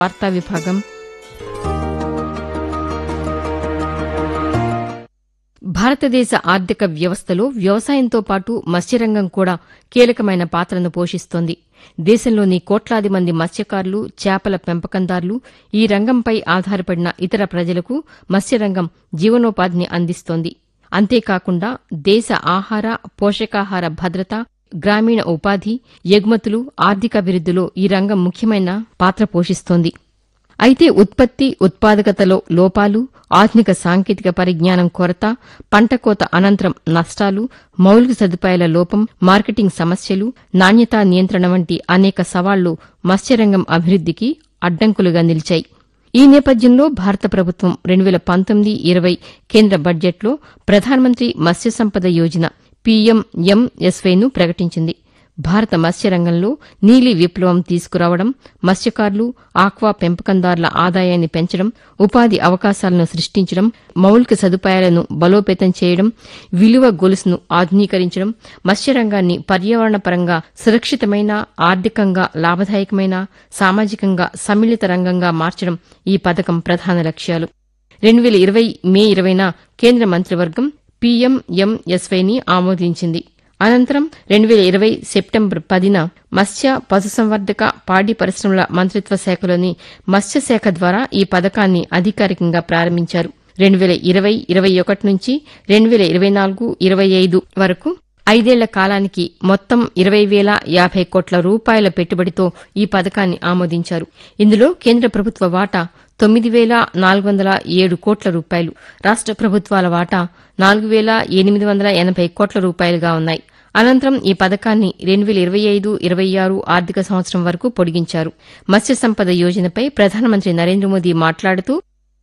వార్తా విభాగం భారతదేశ ఆర్థిక వ్యవస్థలో వ్యవసాయంతో పాటు మత్స్యరంగం కూడా కీలకమైన పాత్రను పోషిస్తోంది దేశంలోని కోట్లాది మంది మత్స్యకారులు చేపల పెంపకందారులు ఈ రంగంపై ఆధారపడిన ఇతర ప్రజలకు మత్స్యరంగం జీవనోపాధిని అందిస్తోంది అంతేకాకుండా దేశ ఆహార పోషకాహార భద్రత గ్రామీణ ఉపాధి ఎగుమతులు ఆర్థికాభివృద్దిలో ఈ రంగం ముఖ్యమైన పాత్ర పోషిస్తోంది అయితే ఉత్పత్తి ఉత్పాదకతలో లోపాలు ఆధునిక సాంకేతిక పరిజ్ఞానం కొరత పంట కోత అనంతరం నష్టాలు మౌలిక సదుపాయాల లోపం మార్కెటింగ్ సమస్యలు నాణ్యతా నియంత్రణ వంటి అనేక సవాళ్లు మత్స్యరంగం అభివృద్దికి అడ్డంకులుగా నిలిచాయి ఈ నేపథ్యంలో భారత ప్రభుత్వం రెండు వేల పంతొమ్మిది ఇరవై కేంద్ర బడ్జెట్లో ప్రధానమంత్రి మత్స్య సంపద యోజన పీఎంఎంఎస్వైను ప్రకటించింది భారత మత్స్యరంగంలో నీలి విప్లవం తీసుకురావడం మత్స్యకారులు ఆక్వా పెంపకందారుల ఆదాయాన్ని పెంచడం ఉపాధి అవకాశాలను సృష్టించడం మౌలిక సదుపాయాలను బలోపేతం చేయడం విలువ గొలుసును ఆధునీకరించడం మత్స్యరంగాన్ని పర్యావరణపరంగా సురక్షితమైన ఆర్థికంగా లాభదాయకమైన సామాజికంగా సమ్మిళిత రంగంగా మార్చడం ఈ పథకం ప్రధాన లక్ష్యాలు రెండు వేల ఇరవై మే ఇరవైన కేంద్ర మంత్రివర్గం పీఎంఎంఎస్వైని ఆమోదించింది అనంతరం రెండు వేల ఇరవై సెప్టెంబర్ పదిన మత్స్య పశుసంవర్ధక పాడి పరిశ్రమల మంత్రిత్వ శాఖలోని మత్స్యశాఖ ద్వారా ఈ పథకాన్ని అధికారికంగా ప్రారంభించారు రెండు వేల ఇరవై ఇరవై ఒకటి నుంచి రెండు వేల ఇరవై నాలుగు ఇరవై ఐదు వరకు ఐదేళ్ల కాలానికి మొత్తం ఇరవై వేల యాభై కోట్ల రూపాయల పెట్టుబడితో ఈ పథకాన్ని ఆమోదించారు ఇందులో కేంద్ర ప్రభుత్వ వాటా తొమ్మిది వేల నాలుగు వందల ఏడు కోట్ల రూపాయలు రాష్ట ప్రభుత్వాల వాటా నాలుగు వేల ఎనిమిది వందల ఎనబై కోట్ల రూపాయలుగా ఉన్నాయి అనంతరం ఈ పథకాన్ని రెండు వేల ఇరవై ఐదు ఇరవై ఆరు ఆర్థిక సంవత్సరం వరకు పొడిగించారు మత్స్య సంపద యోజనపై ప్రధానమంత్రి నరేంద్ర మోదీ మాట్లాడుతూ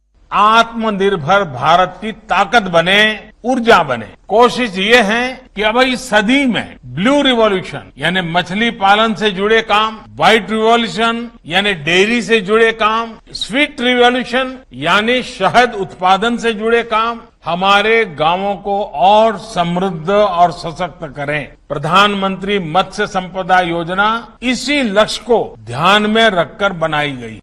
आत्मनिर्भर भारत की ताकत बने ऊर्जा बने कोशिश ये है कि अब इस सदी में ब्लू रिवॉल्यूशन यानी मछली पालन से जुड़े काम व्हाइट रिवॉल्यूशन यानी डेयरी से जुड़े काम स्वीट रिवॉल्यूशन यानी शहद उत्पादन से जुड़े काम हमारे गांवों को और समृद्ध और सशक्त करें प्रधानमंत्री मत्स्य संपदा योजना इसी लक्ष्य को ध्यान में रखकर बनाई गई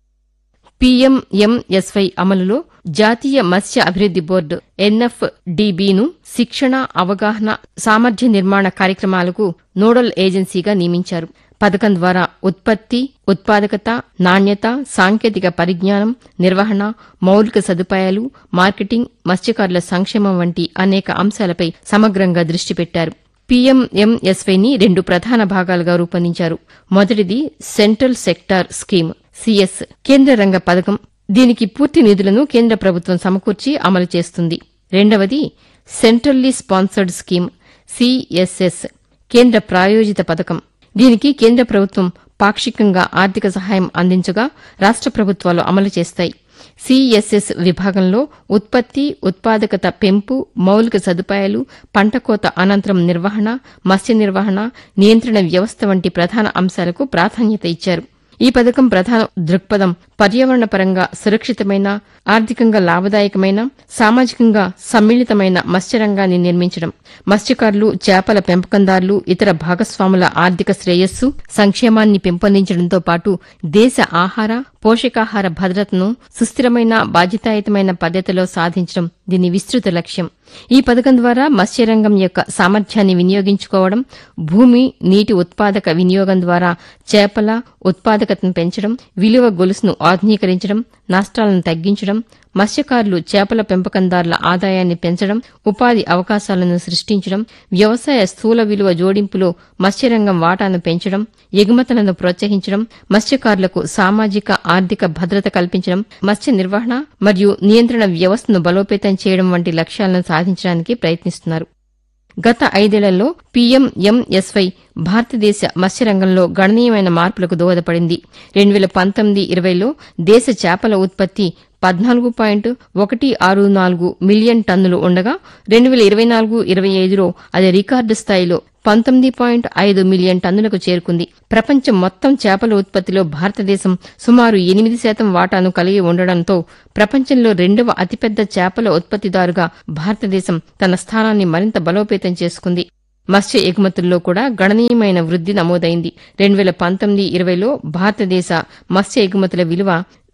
పీఎంఎంఎస్వై అమలులో జాతీయ మత్స్య అభివృద్ది బోర్డు ఎన్ఎఫ్డిబిను శిక్షణ అవగాహన సామర్థ్య నిర్మాణ కార్యక్రమాలకు నోడల్ ఏజెన్సీగా నియమించారు పథకం ద్వారా ఉత్పత్తి ఉత్పాదకత నాణ్యత సాంకేతిక పరిజ్ఞానం నిర్వహణ మౌలిక సదుపాయాలు మార్కెటింగ్ మత్స్యకారుల సంక్షేమం వంటి అనేక అంశాలపై సమగ్రంగా దృష్టి పెట్టారు పీఎంఎంఎస్వైని రెండు ప్రధాన భాగాలుగా రూపొందించారు మొదటిది సెంట్రల్ సెక్టార్ స్కీమ్ సిఎస్ కేంద్ర రంగ పథకం దీనికి పూర్తి నిధులను కేంద్ర ప్రభుత్వం సమకూర్చి అమలు చేస్తుంది రెండవది సెంట్రల్లీ స్పాన్సర్డ్ స్కీమ్ సిఎస్ఎస్ కేంద్ర ప్రాయోజిత పథకం దీనికి కేంద్ర ప్రభుత్వం పాక్షికంగా ఆర్థిక సహాయం అందించగా రాష్ట ప్రభుత్వాలు అమలు చేస్తాయి సిఎస్ఎస్ విభాగంలో ఉత్పత్తి ఉత్పాదకత పెంపు మౌలిక సదుపాయాలు పంట కోత అనంతరం నిర్వహణ మత్స్య నిర్వహణ నియంత్రణ వ్యవస్థ వంటి ప్రధాన అంశాలకు ప్రాధాన్యత ఇచ్చారు ఈ పథకం ప్రధాన దృక్పథం పర్యావరణపరంగా సురక్షితమైన ఆర్థికంగా లాభదాయకమైన సామాజికంగా సమ్మిళితమైన మత్స్యరంగాన్ని నిర్మించడం మత్స్యకారులు చేపల పెంపకందారులు ఇతర భాగస్వాముల ఆర్థిక శ్రేయస్సు సంక్షేమాన్ని పెంపొందించడంతో పాటు దేశ ఆహార పోషకాహార భద్రతను సుస్థిరమైన బాధ్యతాయుతమైన పద్దతిలో సాధించడం దీని విస్తృత లక్ష్యం ఈ పథకం ద్వారా మత్స్యరంగం యొక్క సామర్థ్యాన్ని వినియోగించుకోవడం భూమి నీటి ఉత్పాదక వినియోగం ద్వారా చేపల ఉత్పాదకతను పెంచడం విలువ గొలుసును ఆధునీకరించడం నష్టాలను తగ్గించడం మత్స్యకారులు చేపల పెంపకందారుల ఆదాయాన్ని పెంచడం ఉపాధి అవకాశాలను సృష్టించడం వ్యవసాయ స్థూల విలువ జోడింపులో మత్స్యరంగం వాటాను పెంచడం ఎగుమతులను ప్రోత్సహించడం మత్స్యకారులకు సామాజిక ఆర్థిక భద్రత కల్పించడం మత్స్య నిర్వహణ మరియు నియంత్రణ వ్యవస్థను బలోపేతం చేయడం వంటి లక్ష్యాలను సాధించడానికి ప్రయత్నిస్తున్నారు గత ఐదేళ్లలో పీఎంఎంఎస్వై భారతదేశ మత్స్యరంగంలో గణనీయమైన మార్పులకు దోహదపడింది రెండు వేల పంతొమ్మిది ఇరవైలో దేశ చేపల ఉత్పత్తి పద్నాలుగు పాయింట్ ఒకటి ఆరు నాలుగు మిలియన్ టన్నులు ఉండగా రెండు వేల ఇరవై నాలుగు ఇరవై ఐదులో అది రికార్డు స్థాయిలో పంతొమ్మిది పాయింట్ ఐదు మిలియన్ టన్నులకు చేరుకుంది ప్రపంచం మొత్తం చేపల ఉత్పత్తిలో భారతదేశం సుమారు ఎనిమిది శాతం వాటాను కలిగి ఉండడంతో ప్రపంచంలో రెండవ అతిపెద్ద చేపల ఉత్పత్తిదారుగా భారతదేశం తన స్థానాన్ని మరింత బలోపేతం చేసుకుంది మత్స్య ఎగుమతుల్లో కూడా గణనీయమైన వృద్ది నమోదైంది రెండు వేల పంతొమ్మిది ఇరవైలో భారతదేశ మత్స్య ఎగుమతుల విలువ